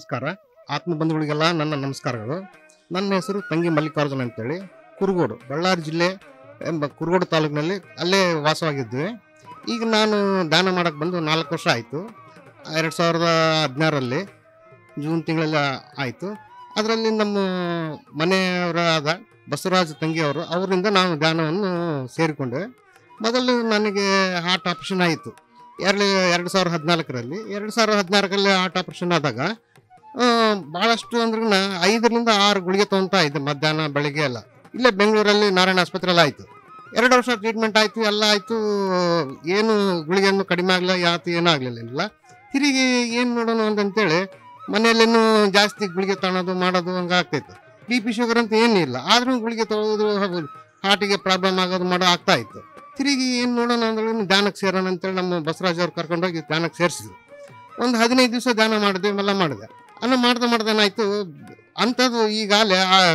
ನಮಸ್ಕಾರ ಆತ್ಮ ಬಂಧುಗಳಿಗೆಲ್ಲ ನನ್ನ ನಮಸ್ಕಾರಗಳು ನನ್ನ ಹೆಸರು ತಂಗಿ ಮಲ್ಲಿಕಾರ್ಜುನ್ ಅಂತೇಳಿ ಕುರುಗೋಡು ಬಳ್ಳಾರಿ ಜಿಲ್ಲೆ ಎಂಬ ಕುರುಗೋಡು ತಾಲೂಕಿನಲ್ಲಿ ಅಲ್ಲೇ ವಾಸವಾಗಿದ್ವಿ ಈಗ ನಾನು ದಾನ ಮಾಡಕ್ಕೆ ಬಂದು ನಾಲ್ಕು ವರ್ಷ ಆಯಿತು ಎರಡು ಸಾವಿರದ ಹದಿನಾರರಲ್ಲಿ ಜೂನ್ ತಿಂಗಳಲ್ಲಿ ಆಯಿತು ಅದರಲ್ಲಿ ನಮ್ಮ ಮನೆಯವರಾದ ಬಸವರಾಜ ತಂಗಿಯವರು ಅವರಿಂದ ನಾನು ದಾನವನ್ನು ಸೇರಿಕೊಂಡೆ ಮೊದಲು ನನಗೆ ಹಾರ್ಟ್ ಆಪರೇಷನ್ ಆಯಿತು ಎರಡು ಎರಡು ಸಾವಿರದ ಹದಿನಾಲ್ಕರಲ್ಲಿ ಎರಡು ಸಾವಿರದ ಹದಿನಾಲ್ಕರಲ್ಲಿ ಹಾರ್ಟ್ ಆಪರೇಷನ್ ಆದಾಗ ಆ, ಭಾಳಷ್ಟು ಅಂದ್ರೆ ಐದರಿಂದ ಆರು ಗುಳಿಗೆ ತೊಗೊತಾ ಇದ್ದೆ ಮಧ್ಯಾಹ್ನ ಬೆಳಿಗ್ಗೆ ಎಲ್ಲ ಇಲ್ಲೇ ಬೆಂಗಳೂರಲ್ಲಿ ನಾರಾಯಣ ಆಸ್ಪತ್ರೆಯಲ್ಲಿ ಆಯಿತು ಎರಡು ವರ್ಷ ಟ್ರೀಟ್ಮೆಂಟ್ ಆಯಿತು ಎಲ್ಲ ಆಯಿತು ಏನು ಗುಳಿಗೆಯನ್ನು ಕಡಿಮೆ ಆಗಲಿಲ್ಲ ಯಾತು ಏನೂ ಆಗಲಿಲ್ಲ ಇಲ್ಲ ತಿರುಗಿ ಏನು ನೋಡೋಣ ಅಂತಂತೇಳಿ ಮನೆಯಲ್ಲೇನು ಜಾಸ್ತಿ ಗುಳಿಗೆ ತಗೊಳೋದು ಮಾಡೋದು ಹಂಗೆ ಆಗ್ತಾಯಿತ್ತು ಬಿ ಪಿ ಶುಗರ್ ಅಂತ ಏನಿಲ್ಲ ಆದ್ರೂ ಗುಳಿಗೆ ತೊಗೊಳೋದು ಹಾರ್ಟಿಗೆ ಪ್ರಾಬ್ಲಮ್ ಆಗೋದು ಮಾಡೋ ಆಗ್ತಾ ಇತ್ತು ತಿರುಗಿ ಏನು ನೋಡೋಣ ಅಂದ್ರೆ ಧ್ಯಾನಕ್ಕೆ ಸೇರೋಣ ಅಂತೇಳಿ ನಮ್ಮ ಬಸವರಾಜ್ ಅವ್ರು ಕರ್ಕೊಂಡೋಗಿ ಧ್ಯಾನಕ್ಕೆ ಸೇರಿಸಿದ್ರು ಒಂದು ಹದಿನೈದು ದಿವಸ ಧ್ಯಾನ ಮಾಡಿದ್ವಿ ಎಲ್ಲ ಮಾಡಿದೆ ಅನ್ನ ಮಾಡ್ದೆ ಮಾಡ್ದೆ ಏನಾಯ್ತು ಅಂಥದ್ದು ಈಗಾಗಲೇ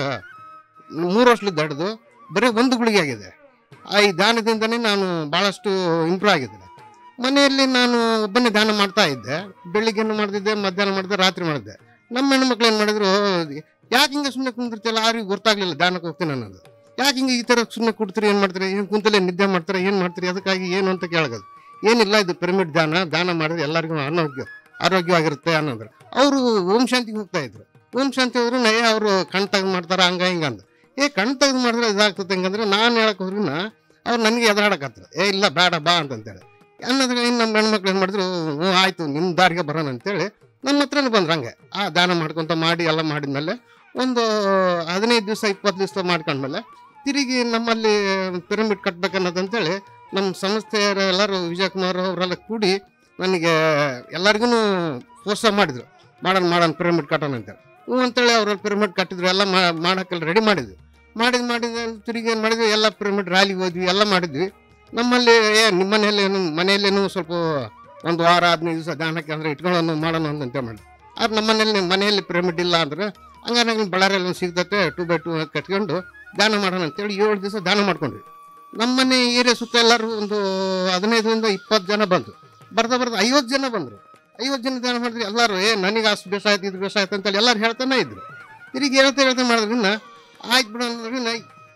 ಮೂರು ವರ್ಷದ ದಡ್ದು ಬರೀ ಒಂದು ಗುಳಿಗೆ ಆಗಿದೆ ಆ ಈ ಧ್ಯಾನದಿಂದನೇ ನಾನು ಭಾಳಷ್ಟು ಇಂಪ್ರೂವ್ ಆಗಿದ್ದೇನೆ ಮನೆಯಲ್ಲಿ ನಾನು ಒಬ್ಬನೇ ಧ್ಯಾನ ಮಾಡ್ತಾ ಇದ್ದೆ ಬೆಳಿಗ್ಗೆನೂ ಮಾಡ್ತಿದ್ದೆ ಮಧ್ಯಾಹ್ನ ಮಾಡಿದೆ ರಾತ್ರಿ ಮಾಡಿದ್ದೆ ನಮ್ಮ ಹೆಣ್ಮಕ್ಳು ಏನು ಮಾಡಿದ್ರು ಯಾಕೆ ಹಿಂಗೆ ಸುಮ್ಮನೆ ಕುಂದಿರ್ತಿಲ್ಲ ಯಾರಿಗೂ ಗೊತ್ತಾಗ್ಲಿಲ್ಲ ಧ್ಯಾನಕ್ಕೆ ಹೋಗ್ತೀನಿ ಅನ್ನೋದು ಯಾಕೆ ಹಿಂಗೆ ಈ ಥರ ಸುಮ್ಮನೆ ಕೊಡ್ತೀರಿ ಏನು ಮಾಡ್ತೀರಿ ಏನು ಕುಂತಲೇ ನಿದ್ದೆ ಮಾಡ್ತಾರೆ ಏನು ಮಾಡ್ತೀರಿ ಅದಕ್ಕಾಗಿ ಏನು ಅಂತ ಕೇಳೋದು ಏನಿಲ್ಲ ಇದು ಪಿರಮಿಡ್ ಧ್ಯಾನ ಧ್ಯಾನ ಮಾಡಿದ್ರೆ ಎಲ್ಲರಿಗೂ ಆರೋಗ್ಯ ಆರೋಗ್ಯವಾಗಿರುತ್ತೆ ಅನ್ನೋದ್ರು ಅವರು ಓಂ ಶಾಂತಿಗೆ ಹೋಗ್ತಾ ಇದ್ರು ಓಂ ಶಾಂತಿ ಹೋದ್ರು ನಯ ಅವರು ಕಣ್ ತೆಗೆದು ಮಾಡ್ತಾರೆ ಹಂಗ ಹಿಂಗ ಅಂದ ಏ ಕಣ್ ತೆಗೆದು ಮಾಡಿದ್ರೆ ಇದಾಗ್ತದೆ ಹೆಂಗಂದ್ರೆ ನಾನು ಹೇಳಕ್ ಹೋದ್ರಿನ ಅವ್ರು ನನಗೆ ಎದುರಾಡಕತ್ರು ಏ ಇಲ್ಲ ಬೇಡ ಬಾ ಅಂತಂತೇಳಿ ಅನ್ನೋದ್ರೆ ಇನ್ನು ನಮ್ಮ ಹೆಣ್ಮಕ್ಳು ಏನು ಮಾಡಿದ್ರು ಹ್ಞೂ ಆಯ್ತು ನಿಮ್ಮ ದಾರಿಗೆ ಬರೋಣ ಅಂತೇಳಿ ನಮ್ಮ ಹತ್ರನೇ ಬಂದ್ರು ಹಂಗೆ ಆ ದಾನ ಮಾಡ್ಕೊಂತ ಮಾಡಿ ಎಲ್ಲ ಮಾಡಿದ್ಮೇಲೆ ಒಂದು ಹದಿನೈದು ದಿವಸ ಇಪ್ಪತ್ತು ದಿವಸ ಮಾಡ್ಕೊಂಡ್ಮೇಲೆ ತಿರುಗಿ ನಮ್ಮಲ್ಲಿ ಪಿರಮಿಡ್ ಕಟ್ಬೇಕನ್ನೋದಂತೇಳಿ ನಮ್ಮ ಸಂಸ್ಥೆಯರ ಎಲ್ಲರೂ ವಿಜಯಕುಮಾರ್ ಅವರೆಲ್ಲ ಕೂಡಿ ನನಗೆ ಎಲ್ಲರಿಗೂ ಪ್ರೋತ್ಸಾಹ ಮಾಡಿದ್ರು ಮಾಡೋಣ ಮಾಡೋಣ ಪಿರಮಿಡ್ ಕಟ್ಟೋಣ ಅಂತೇಳಿ ಹ್ಞೂ ಅಂತೇಳಿ ಅವ್ರ ಪಿರಮಿಡ್ ಕಟ್ಟಿದ್ರು ಎಲ್ಲ ಮಾಡೋಕ್ಕೆಲ್ಲ ರೆಡಿ ಮಾಡಿದ್ವಿ ಮಾಡಿದ್ ಮಾಡಿದ ತಿರುಗಿ ಏನು ಮಾಡಿದ್ವಿ ಎಲ್ಲ ಪಿರಮಿಡ್ ರ್ಯಾಲಿಗೆ ಹೋದ್ವಿ ಎಲ್ಲ ಮಾಡಿದ್ವಿ ನಮ್ಮಲ್ಲಿ ಏ ನಿಮ್ಮ ಮನೆಯಲ್ಲೇನು ಮನೆಯಲ್ಲೇನು ಸ್ವಲ್ಪ ಒಂದು ವಾರ ಹದಿನೈದು ದಿವಸ ದಾನಕ್ಕೆ ಅಂದರೆ ಇಟ್ಕೊಳ್ಳೋಣ ಮಾಡೋಣ ಅಂತ ಮಾಡಿದ್ವಿ ಆದ್ರೆ ನಮ್ಮ ಮನೇಲಿ ಮನೆಯಲ್ಲಿ ಪಿರಮಿಡ್ ಇಲ್ಲ ಅಂದ್ರೆ ಹಂಗಾರೆ ಬಳ್ಳಾರಿಯಲ್ಲಿ ಒಂದು ಸಿಗ್ತತೆ ಟೂ ಬೈ ಟೂ ಕಟ್ಕೊಂಡು ದಾನ ಮಾಡೋಣ ಅಂತೇಳಿ ಏಳು ದಿವಸ ದಾನ ಮಾಡ್ಕೊಂಡ್ವಿ ನಮ್ಮ ಮನೆ ಏರಿಯಾ ಸುತ್ತ ಎಲ್ಲರೂ ಒಂದು ಹದಿನೈದರಿಂದ ಇಪ್ಪತ್ತು ಜನ ಬಂದರು ಬರ್ತಾ ಬರ್ತಾ ಐವತ್ತು ಜನ ಬಂದರು ಐವತ್ತು ಜನ ದಾನ ಮಾಡಿದ್ರೆ ಎಲ್ಲರೂ ಏ ನನಗೆ ಅಷ್ಟು ಬೇಸ ಆಯ್ತು ಇದು ಬೇಸ ಆಯ್ತು ಅಂತೇಳಿ ಎಲ್ಲರೂ ಹೇಳ್ತಾನೆ ಇದ್ರು ತಿರುಗಿ ಹೇಳ್ತಾ ಹೇಳ್ತಾ ಮಾಡಿದ್ರಿಂದ ಆಯ್ತು ಬಿಡು ಅನ್ನೋದ್ರಿಂದ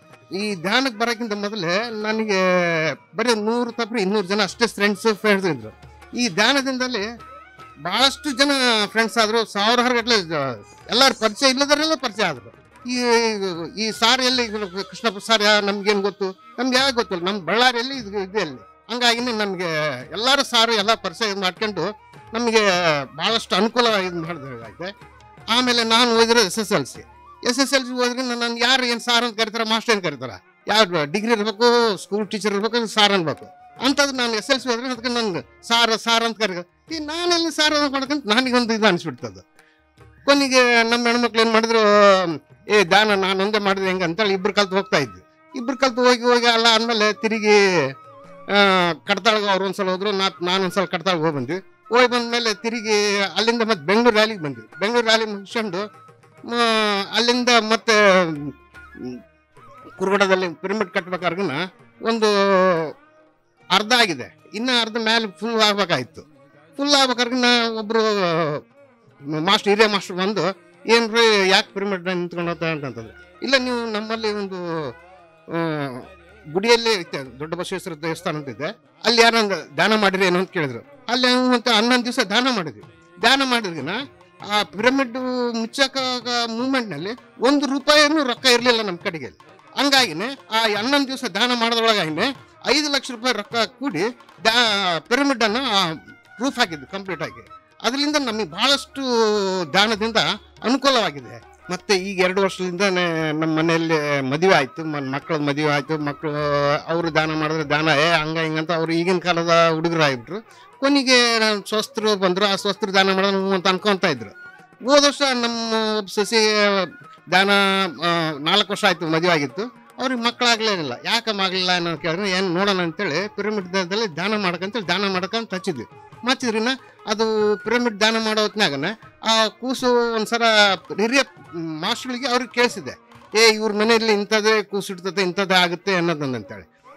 ಈ ಧ್ಯಾನಕ್ಕೆ ಬರೋಕ್ಕಿಂತ ಮೊದಲೇ ನನಗೆ ಬರೀ ನೂರು ತಪ್ಪರಿ ಇನ್ನೂರು ಜನ ಅಷ್ಟೇ ಫ್ರೆಂಡ್ಸ್ ಫ್ರೆಂಡ್ಸ್ ಇದ್ರು ಈ ಧ್ಯಾನದಿಂದಲೇ ಭಾಳಷ್ಟು ಜನ ಫ್ರೆಂಡ್ಸ್ ಆದರು ಸಾವಿರಾರು ಗಟ್ಟಲೆ ಎಲ್ಲರೂ ಪರಿಚಯ ಇಲ್ಲದರೆಲ್ಲ ಪರಿಚಯ ಆದರು ಈ ಈ ಸಾರ್ ಎಲ್ಲಿ ಕೃಷ್ಣಪ್ಪ ಸಾರ್ ಯಾ ನಮ್ಗೇನು ಗೊತ್ತು ನಮ್ಗೆ ಯಾಕೆ ಗೊತ್ತಿಲ್ಲ ನಮ್ಮ ಬಳ್ಳಾರಿಯಲ್ಲಿ ಇದು ಇದೆ ಅಲ್ಲಿ ಹಂಗಾಗಿನೇ ನಮಗೆ ಎಲ್ಲರೂ ಸಾರು ಎಲ್ಲ ಪರಿಚಯ ಮಾಡ್ಕೊಂಡು ನಮಗೆ ಭಾಳಷ್ಟು ಅನುಕೂಲ ಇದು ಮಾಡಿದಾಗೈತೆ ಆಮೇಲೆ ನಾನು ಓದಿರೋ S S L C S S L C ಹೋದ್ರೆ ನಾನು ಯಾರು ಏನು ಸಾರ್ ಅಂತ ಕರೀತಾರೆ ಮಾಸ್ಟರ್ ಏನು ಕರೀತಾರೆ ಯಾವ ಡಿಗ್ರಿ ಇರಬೇಕು ಸ್ಕೂಲ್ ಟೀಚರ್ ಇರಬೇಕು ಸಾರ್ ಅನ್ಬೇಕು ಅಂಥದ್ದು ನಾನು ಎಸ್ ಎಲ್ ಸಿ ಹೋದ್ರೆ ಅದಕ್ಕೆ ನಂಗೆ ಸಾರ್ ಸಾರ್ ಅಂತ ಕರೀತಾರೆ ಈ ನಾನೆಲ್ಲಿ ಸಾರ್ ಅಂತ ಮಾಡ್ಕೊಂತ ನನಗೊಂದು ಇದು ಅನಿಸ್ಬಿಡ್ತದೆ ಕೊನೆಗೆ ನಮ್ಮ ಹೆಣ್ಮಕ್ಳು ಏನು ಮಾಡಿದ್ರು ಏ ದಾನ ನಾನು ಒಂದೇ ಮಾಡಿದೆ ಹೆಂಗೆ ಅಂತೇಳಿ ಇಬ್ರು ಕಲ್ತು ಹೋಗ್ತಾ ಇದ್ವಿ ಇಬ್ರು ಕಲ್ತು ಹೋಗಿ ಹೋಗಿ ಅಲ್ಲ ಆದ್ಮೇಲೆ ತಿರುಗಿ ಕಡ್ತಾಳ್ಗೆ ಅವ್ರು ಒಂದ್ಸಲ ಹೋದ್ರು ನಾ ನಾನು ಒಂದ್ಸಲ ಕಡ್ತಾಳ್ಗೆ ಹೋಗಿ ಬಂದ್ವಿ ಹೋಗಿ ಬಂದ್ಮೇಲೆ ತಿರುಗಿ ಅಲ್ಲಿಂದ ಮತ್ತೆ ಬೆಂಗಳೂರು ರ್ಯಾಲಿಗೆ ಬಂದ್ವಿ ಬೆಂಗಳೂರು ರ್ಯಾಲಿ ಮುಗಿಸ್ಕೊಂಡು ಮ, ಅಲ್ಲಿಂದ ಮತ್ತೆ ಮ್, ಕುರುಗಡದಲ್ಲಿ ಪಿರಮಿಡ್ ಕಟ್ಬೇಕಾರ್ಗನ ಒಂದು ಅರ್ಧ ಆಗಿದೆ ಇನ್ನು ಅರ್ಧ ಮೇಲೆ ಫುಲ್ ಆಗ್ಬೇಕಾಯ್ತು ಫುಲ್ ಆಗ್ಬೇಕಾರ್ಗನ ಒಬ್ಬರು ಮಾಸ್ಟರ್ ಹಿರಿಯ ಮಾಸ್ಟರ್ ಬಂದು ಏನ್ರಿ ಯಾಕೆ ಪಿರಮಿಡ್ ನಿಂತ್ಕೊಂಡು ಹೋಗ್ತಾ ಅಂತಂತಂದ್ರೆ ಇಲ್ಲ ನೀವು ನಮ್ಮಲ್ಲಿ ಒಂದು ಆ, ಗುಡಿಯಲ್ಲಿ ಐತೆ ದೊಡ್ಡ ಬಸವೇಶ್ವರ ದೇವಸ್ಥಾನ ಅಂತ ಇದೆ ಅಲ್ಲಿ ಯಾರಂದ ದಾನ ಮಾಡಿರಿ ಏನೋ ಅಂತ ಕೇಳಿದ್ರು ಅಲ್ಲಿ ನಾವು ಅಂತ ಹನ್ನೊಂದು ದಿವಸ ದಾನ ಮಾಡಿದ್ವಿ ದಾನ ಮಾಡಿದ್ಗಿನ ಆ ಪಿರಮಿಡ್ ಮುಚ್ಚಕ ಮೂಮೆಂಟ್ನಲ್ಲಿ ಒಂದು ರೂಪಾಯಿನೂ ರೊಕ್ಕ ಇರಲಿಲ್ಲ ನಮ್ಮ ಕಡೆಗೆ ಹಂಗಾಗಿನೇ ಆ ಹನ್ನೊಂದು ದಿವಸ ದಾನ ಮಾಡೋದ್ರೊಳಗಾಗಿನೇ ಐದು ಲಕ್ಷ ರೂಪಾಯಿ ರೊಕ್ಕ ಕೂಡಿ ದಾ ಪಿರಮಿಡ್ ಅನ್ನು ಪ್ರೂಫ್ ಹಾಕಿದ್ವಿ ಕಂಪ್ಲೀಟ್ ಆಗಿ ಅದರಿಂದ ನಮಗೆ ಬಹಳಷ್ಟು ದಾನದಿಂದ ಅನುಕೂಲವಾಗಿದೆ ಮತ್ತೆ ಈಗ ಎರಡು ವರ್ಷದಿಂದ ನಮ್ಮ ಮನೆಯಲ್ಲಿ ಮದುವೆ ಆಯ್ತು ಮಕ್ಕಳ ಮದುವೆ ಆಯ್ತು ಮಕ್ಕಳು ಅವರು ದಾನ ಮಾಡಿದ್ರೆ ದಾನ ಏ ಹಂಗ ಹಿಂಗಂತ ಅವ್ರು ಈಗಿನ ಕಾಲದ ಹುಡುಗರು ಆಗಿಬಿಟ್ರು ಕೊನೆಗೆ ನಾನು ಸ್ವಸ್ಥರು ಬಂದರು ಆ ಸ್ವಸ್ಥರು ದಾನ ಮಾಡೋದು ಹ್ಞೂ ಅಂತ ಅನ್ಕೊಂತ ಇದ್ರು ಹೋದ ವರ್ಷ ನಮ್ಮ ಒಬ್ಬ ಸಸಿ ದಾನ ಆ, ನಾಲ್ಕು ವರ್ಷ ಆಯ್ತು ಮದುವೆ ಆಗಿತ್ತು ಅವ್ರಿಗೆ ಮಕ್ಕಳಾಗ್ಲೇನಿಲ್ಲ ಯಾಕಮ್ಮ ಆಗಲಿಲ್ಲ ಅನ್ನೋ ಕೇಳಿದ್ರೆ ಏನು ನೋಡೋಣ ಅಂತೇಳಿ ಪಿರಮಿಡ್ ದಲ್ಲಿ ದಾನ ಮಾಡಕಂತೇಳಿ ದಾನ ಮಾಡಕಂತ ಹಚ್ಚಿದ್ವಿ ಮಚ್ಚಿದ್ರಿನ ಅದು ಪಿರಮಿಡ್ ದಾನ ಮಾಡೋ ಹೊತ್ನಾಗನ ಆ ಕೂಸು ಒಂದ್ಸಲ ಹಿರಿಯ ಮಾಸ್ಟರ್ಗಳಿಗೆ ಅವ್ರಿಗೆ ಕೇಳಿಸಿದೆ ಏ ಇವ್ರ ಮನೆಯಲ್ಲಿ ಇಂಥದ್ದೇ ಕೂಸು ಇಡ್ತದೆ ಇಂಥದ್ದೇ ಆಗುತ್ತೆ ಅನ್ನೋದನ್ನ ಅಂತೇಳಿ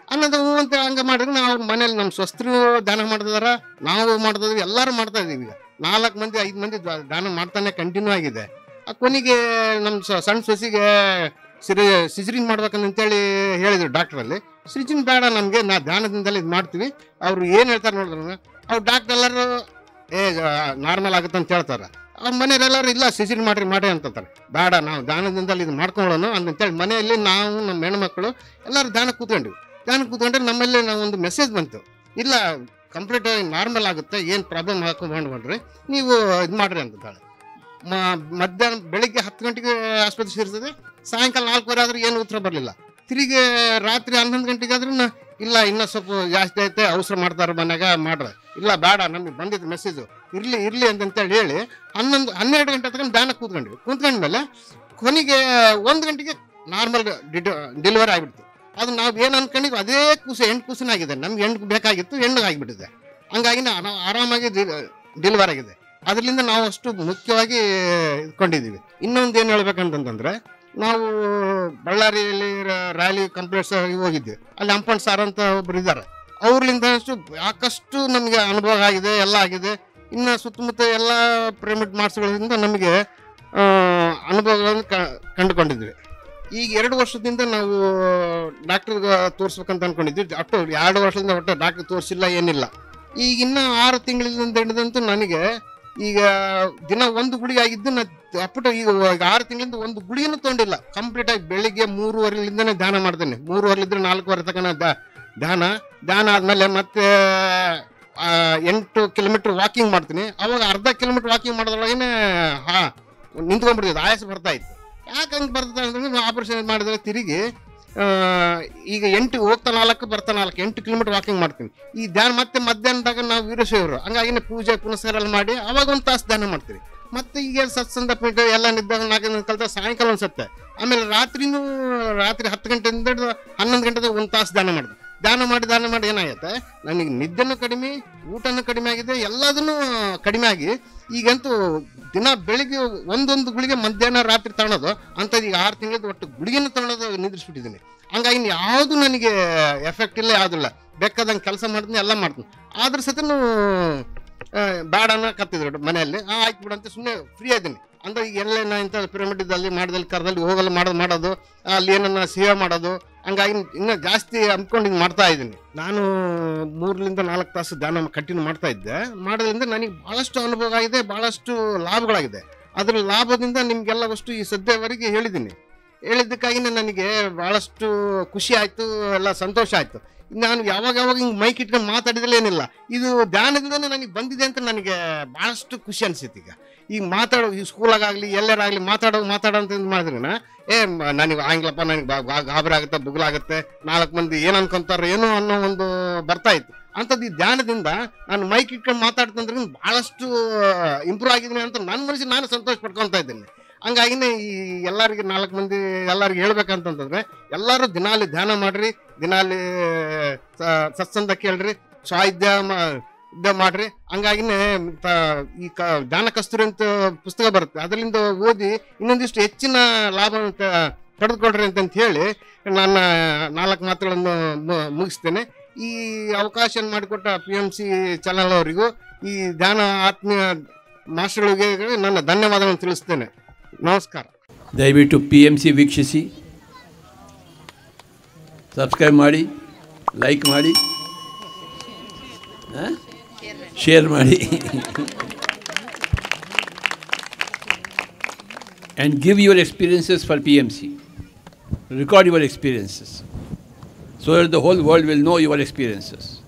ಅನ್ನೋದು ಹ್ಞೂ ಅಂತ ಹಂಗೆ ಮಾಡಿದ್ರೆ ನಾವು ಮನೇಲಿ ನಮ್ಮ ಸ್ವಸ್ಥರು ದಾನ ಮಾಡ್ತಿದಾರ ನಾವು ಮಾಡ್ತಿದ್ವಿ ಎಲ್ಲರೂ ಮಾಡ್ತಾ ಇದೀವಿ ಈಗ ನಾಲ್ಕು ಮಂದಿ ಐದು ಮಂದಿ ದ- ದಾನ ಮಾಡ್ತಾನೆ ಕಂಟಿನ್ಯೂ ಆಗಿದೆ ಆ ಕೊನೆಗೆ ನಮ್ಮ ಸ- ಸಣ್ಣ ಸೊಸಿಗೆ ಸಿರಿ ಸಿಜರಿನ್ ಮಾಡ್ಬೇಕಂತೇಳಿ ಹೇಳಿದ್ರು ಡಾಕ್ಟ್ರಲ್ಲಿ ಸಿಜರಿನ್ ಬೇಡ ನಮಗೆ ನಾ ಧ್ಯಾನದಿಂದಲೇ ಇದು ಮಾಡ್ತೀವಿ ಅವ್ರು ಏನು ಹೇಳ್ತಾರೆ ನೋಡಿದ್ರು ಅವ್ರು ಡಾಕ್ಟರ್ ಎಲ್ಲರೂ ಏ ನಾರ್ಮಲ್ ಆಗುತ್ತೆ ಅಂತ ಹೇಳ್ತಾರೆ ಅವ್ರ ಮನೆಯವರೆಲ್ಲರೂ ಇಲ್ಲ ಸಿಜರಿನ್ ಮಾಡ್ರಿ ಮಾಡಿ ಅಂತಾರೆ ಬೇಡ ನಾವು ದಾನದಿಂದಲೇ ಇದು ಮಾಡ್ಕೊಳ್ಳೋಣ ಅಂತೇಳಿ ಮನೆಯಲ್ಲಿ ನಾವು ನಮ್ಮ ಹೆಣ್ಮಕ್ಳು ಎಲ್ಲರೂ ದಾನ ಕೂತ್ಕೊಂಡ್ವಿ ದಾನ ಕೂತ್ಕೊಂಡ್ರೆ ನಮ್ಮಲ್ಲಿ ನಾವು ಒಂದು ಮೆಸೇಜ್ ಬಂತು ಇಲ್ಲ ಕಂಪ್ಲೀಟ್ ನಾರ್ಮಲ್ ಆಗುತ್ತೆ ಏನು ಪ್ರಾಬ್ಲಮ್ ಹಾಕೊಂಡ್ಕೊಂಡ್ರಿ ನೀವು ಇದು ಮಾಡ್ರಿ ಅಂತಾಳೆ ಮ- ಮಧ್ಯಾಹ್ನ ಬೆಳಿಗ್ಗೆ ಹತ್ತು ಗಂಟೆಗೆ ಆಸ್ಪತ್ರೆ ಸೇರಿಸಿದೆ ಸಾಯಂಕಾಲ ನಾಲ್ಕುವರೆ ಆದ್ರೆ ಏನು ಉತ್ತರ ಬರಲಿಲ್ಲ ತಿರುಗಿ ರಾತ್ರಿ ಹನ್ನೊಂದು ಗಂಟೆಗೆ ಆದ್ರೂ ಇಲ್ಲ ಇನ್ನೂ ಸ್ವಲ್ಪ ಜಾಸ್ತಿ ಐತೆ ಅವಸರ ಮಾಡ್ತಾರೆ ಮನ್ಯಾಗ ಮಾಡ್ರೆ ಇಲ್ಲ ಬೇಡ ನಮಗೆ ಬಂದಿದ್ದು ಮೆಸೇಜು ಇರ್ಲಿ ಇರ್ಲಿ ಅಂತಂತೇಳಿ ಹೇಳಿ ಹನ್ನೊಂದು ಹನ್ನೆರಡು ಗಂಟೆ ತಗೊಂಡು ದಾನ ಕೂತ್ಕೊಂಡ್ವಿ ಕೂತ್ಕೊಂಡ್ಮೇಲೆ ಕೊನೆಗೆ ಒಂದು ಗಂಟೆಗೆ ನಾರ್ಮಲ್ ಡೆಲಿವರಿ ಆಗಿಬಿಡ್ತು ಅದು ನಾವು ಏನು ಅನ್ಕೊಂಡಿದ್ವಿ ಅದೇ ಕೂಸು ಹೆಣ್ಣು ಕೂಸಿನಾಗಿದೆ ನಮ್ಗೆ ಹೆಣ್ಣು ಬೇಕಾಗಿತ್ತು ಹೆಣ್ಣು ಆಗಿಬಿಟ್ಟಿದೆ ಹಂಗಾಗಿ ನಾವು ಆರಾಮಾಗಿ ಡೆಲಿವರ್ ಆಗಿದೆ ಅದರಿಂದ ನಾವು ಅಷ್ಟು ಮುಖ್ಯವಾಗಿ ಇಟ್ಕೊಂಡಿದ್ದೀವಿ ಇನ್ನೊಂದು ಏನು ಹೇಳ್ಬೇಕಂತಂದ್ರೆ ನಾವು ಬಳ್ಳಾರಿಯಲ್ಲಿ ರ- ರ್ಯಾಲಿ ಕಂಪ್ಲೇಂಟ್ಸ್ ಹೋಗಿದ್ವಿ ಅಲ್ಲಿ ಅಂಪಣ್ ಸಾರ್ ಅಂತ ಒಬ್ರು ಇದ್ದಾರೆ ಅವ್ರಲಿಂದ ಅಷ್ಟು ಸಾಕಷ್ಟು ನಮಗೆ ಅನುಭವ ಆಗಿದೆ ಎಲ್ಲ ಆಗಿದೆ ಇನ್ನು ಸುತ್ತಮುತ್ತ ಎಲ್ಲ ಪಿರಮಿಡ್ ಮಾರ್ಕ್ಸ್ಗಳಿಂದ ನಮಗೆ ಆ, ಅನುಭವಗಳನ್ನು ಕ ಕಂಡುಕೊಂಡಿದ್ವಿ ಈಗ ಎರಡು ವರ್ಷದಿಂದ ನಾವು ಡಾಕ್ಟರ್ಗೆ ತೋರಿಸ್ಬೇಕಂತ ಅನ್ಕೊಂಡಿದ್ವಿ ಅಷ್ಟು ಎರಡು ವರ್ಷದಿಂದ ಒಟ್ಟು ಡಾಕ್ಟರ್ ತೋರಿಸಿಲ್ಲ ಏನಿಲ್ಲ ಈಗ ಇನ್ನು ಆರು ತಿಂಗಳಿಂದ ಹಿಡಿದಂತೂ ನನಗೆ ಈಗ ದಿನ ಒಂದು ಗುಳಿಗೆ ಆಗಿದ್ದು ನಾ ಅಪ್ಪಟ ಈಗ ಈಗ ಆರು ತಿಂಗಳಿಂದ ಒಂದು ಗುಳಿಗೆನೂ ತೊಗೊಂಡಿಲ್ಲ ಕಂಪ್ಲೀಟ್ ಆಗಿ ಬೆಳಿಗ್ಗೆ ಮೂರುವರೆಲಿಂದನೇ ಧ್ಯಾನ ಮಾಡ್ತೇನೆ ಮೂರುವರೆಲಿದ್ರೆ ನಾಲ್ಕುವರೆ ತನಕ ನಾ ದ- ಧ್ಯಾನ ಧ್ಯಾನ ಆದ್ಮೇಲೆ ಮತ್ತೆ ಆ, ಎಂಟು ಕಿಲೋಮೀಟರ್ ವಾಕಿಂಗ್ ಮಾಡ್ತೀನಿ ಅವಾಗ ಅರ್ಧ ಕಿಲೋಮೀಟರ್ ವಾಕಿಂಗ್ ಮಾಡೋದ್ರೊಳಗೇನೆ ಹಾ ನಿಂತ್ಕೊಂಡ್ಬಿಡ್ತಿದ್ದು ಆಯಾಸ ಬರ್ತಾ ಇತ್ತು ಯಾಕೆ ಹಂಗೆ ಬರ್ತದೆ ಅಂದ್ರೆ ಆಪರೇಷನ್ ಮಾಡಿದ್ರೆ ತಿರುಗಿ ಆ, ಈಗ ಎಂಟು ಹೋಗ್ತಾ ನಾಲ್ಕು ಬರ್ತಾ ನಾಲ್ಕು ಎಂಟು ಕಿಲೋಮೀಟರ್ ವಾಕಿಂಗ್ ಮಾಡ್ತೀನಿ ಈ ಧ್ಯಾನ ಮತ್ತೆ ಮಧ್ಯಾಹ್ನದಾಗ ನಾವು ವೀರಶೈವರು ಹಂಗಾಗಿ ಪೂಜೆ ಪುನಸ್ಕಾರ ಎಲ್ಲ ಮಾಡಿ ಅವಾಗ ಒಂದು ತಾಸು ಧ್ಯಾನ ಮಾಡ್ತೀವಿ ಮತ್ತೆ ಈಗ ಸತ್ಸಂಗ ಪೀಠ ಎಲ್ಲ ನಿದ್ದಾಗ ನಾಲ್ಕು ಕಲ್ತ ಸಾಯಂಕಾಲ ಅನ್ಸುತ್ತೆ ಆಮೇಲೆ ರಾತ್ರಿನೂ ರಾತ್ರಿ ಹತ್ತು ಗಂಟೆಯಿಂದ ಹಿಡ್ದು ಹನ್ನೊಂದು ಗಂಟೆದ ಒಂದು ತಾಸು ಧ್ಯಾನ ಮಾಡಿದೆ ಧ್ಯಾನ ಮಾಡಿ ಧ್ಯಾನ ಮಾಡಿ ಏನಾಗುತ್ತೆ ನನಗೆ ನಿದ್ದೆನೂ ಕಡಿಮೆ ಊಟನೂ ಕಡಿಮೆ ಆಗಿದೆ ಎಲ್ಲದನ್ನೂ ಕಡಿಮೆ ಆಗಿ ಈಗಂತೂ ದಿನ ಬೆಳಿಗ್ಗೆ ಒಂದೊಂದು ಗುಳಿಗೆ ಮಧ್ಯಾಹ್ನ ರಾತ್ರಿ ತಗೊಳೋದು ಅಂಥದ್ದು ಈಗ ಆರು ತಿಂಗಳದ್ದು ಒಟ್ಟು ಗುಳಿಗೆನ ತಗೊಳೋದು ನಿಂದ್ರಿಸ್ಬಿಟ್ಟಿದ್ದೀನಿ ಹಂಗಾಗಿ ಯಾವುದು ನನಗೆ ಎಫೆಕ್ಟ್ ಇಲ್ಲ ಯಾವುದಿಲ್ಲ ಬೇಕಾದಂಗೆ ಕೆಲಸ ಮಾಡ್ತೀನಿ ಎಲ್ಲ ಮಾಡ್ತೀನಿ ಆದ್ರ ಸತನು ಬೇಡ ಕತ್ತಿದ್ರು ಮನೆಯಲ್ಲಿ ಆ ಆಯ್ತು ಬಿಡು ಅಂತ ಸುಮ್ಮನೆ ಫ್ರೀ ಆಗಿದ್ದೀನಿ ಅಂದ್ರೆ ಈಗ ಎಲ್ಲೇನ ಇಂಥ ಪಿರಮಿಡ್ ಇದ್ದಲ್ಲಿ ಮಾಡಿದಲ್ಲಿ ಕರದಲ್ಲಿ ಹೋಗಲ್ಲ ಮಾಡೋದು ಮಾಡೋದು ಅಲ್ಲಿ ಏನನ್ನ ಸೇವೆ ಮಾಡೋದು ಹಂಗಾಗಿ ಇನ್ನೂ ಜಾಸ್ತಿ ಅಂದ್ಕೊಂಡು ಹಿಂಗೆ ಮಾಡ್ತಾ ಇದ್ದೀನಿ ನಾನು ಮೂರರಿಂದ ನಾಲ್ಕು ತಾಸು ಧ್ಯಾನ ಕಂಟಿನ್ಯೂ ಮಾಡ್ತಾ ಇದ್ದೆ ಮಾಡೋದ್ರಿಂದ ನನಗೆ ಭಾಳಷ್ಟು ಅನುಭವ ಆಗಿದೆ ಭಾಳಷ್ಟು ಲಾಭಗಳಾಗಿದೆ ಅದ್ರ ಲಾಭದಿಂದ ನಿಮ್ಗೆಲ್ಲ ಅಷ್ಟು ಈ ಸದ್ಯವರೆಗೆ ಹೇಳಿದ್ದೀನಿ ಹೇಳಿದ್ದಕ್ಕಾಗಿನೇ ನನಗೆ ಭಾಳಷ್ಟು ಖುಷಿ ಆಯಿತು ಎಲ್ಲ ಸಂತೋಷ ಆಯಿತು ನಾನು ಯಾವಾಗ ಯಾವಾಗ ಹಿಂಗೆ ಮೈಕ್ ಇಟ್ಕೊಂಡು ಮಾತಾಡಿದ್ರೆ ಏನಿಲ್ಲ ಇದು ಧ್ಯಾನದಿಂದನೇ ನನಗೆ ಬಂದಿದೆ ಅಂತ ನನಗೆ ಭಾಳಷ್ಟು ಖುಷಿ ಅನ್ಸಿತ್ತು ಈಗ ಈಗ ಮಾತಾಡೋ ಈ ಸ್ಕೂಲಾಗಲಿ ಎಲ್ಲರಾಗಲಿ ಮಾತಾಡೋ ಮಾತಾಡೋ ಅಂತ ಇದು ಮಾಡಿದ್ರೆ ಏ ಮ- ನನಗೆ ಆಂಗ್ಲಪ್ಪ ನನಗೆ ಗಾಬರಿ ಆಗುತ್ತೆ ಬುಗ್ಲಾಗುತ್ತೆ ನಾಲ್ಕು ಮಂದಿ ಏನು ಅನ್ಕೊಂತಾರೋ ಏನೋ ಅನ್ನೋ ಒಂದು ಬರ್ತಾ ಇತ್ತು ಅಂಥದ್ದು ಈ ಧ್ಯಾನದಿಂದ ನಾನು ಮೈಕ್ ಇಟ್ಕೊಂಡು ಮಾತಾಡ್ತಂದ್ರೆ ಭಾಳಷ್ಟು ಇಂಪ್ರೂವ್ ಆಗಿದ್ದೀನಿ ಅಂತ ನನ್ನ ಮನಸ್ಸಿಗೆ ನಾನು ಸಂತೋಷ ಪಡ್ಕೊತಾ ಇದ್ದೀನಿ ಹಂಗಾಗಿನೇ ಈ ಎಲ್ಲರಿಗೆ ನಾಲ್ಕು ಮಂದಿ ಎಲ್ಲರಿಗೆ ಹೇಳ್ಬೇಕಂತಂದ್ರೆ ಎಲ್ಲರೂ ದಿನಾಲಿ ಧ್ಯಾನ ಮಾಡ್ರಿ ದಿನಾಲಿ ಸ- ಸತ್ಸಂಗ ಕೇಳ್ರಿ ಸ್ವಾಧ್ಯ ಇದ್ದ ಮಾಡ್ರಿ ಹಂಗಾಗಿನೇ ತ- ಈ ಕ ಧ್ಯಾನ ಕಸ್ತೂರಿ ಅಂತ ಪುಸ್ತಕ ಬರುತ್ತೆ ಅದರಿಂದ ಓದಿ ಇನ್ನೊಂದಿಷ್ಟು ಹೆಚ್ಚಿನ ಲಾಭ ಪಡೆದುಕೊಳ್ರಿ ಅಂತಂತ ಹೇಳಿ ನನ್ನ ನಾಲ್ಕು ಮಾತುಗಳನ್ನು ಮು- ಮುಗಿಸ್ತೇನೆ ಈ ಅವಕಾಶ ಮಾಡಿಕೊಟ್ಟ ಪಿ ಎಂ ಸಿ ಚಾನಲ್ ಅವರಿಗೂ ಈ ಧ್ಯಾನ ಆತ್ಮೀಯ ಮಾಸ್ಟರ್ಗಳಿಗೆ ನನ್ನ ಧನ್ಯವಾದಗಳನ್ನು ತಿಳಿಸ್ತೇನೆ ನಮಸ್ಕಾರ ದಯವಿಟ್ಟು ಪಿ ಎಮ್ ಸಿ ವೀಕ್ಷಿಸಿ ಸಬ್ಸ್ಕ್ರೈಬ್ ಮಾಡಿ ಲೈಕ್ ಮಾಡಿ ಶೇರ್ ಮಾಡಿ and give your experiences for P M C record your experiences so that the whole world will know your experiences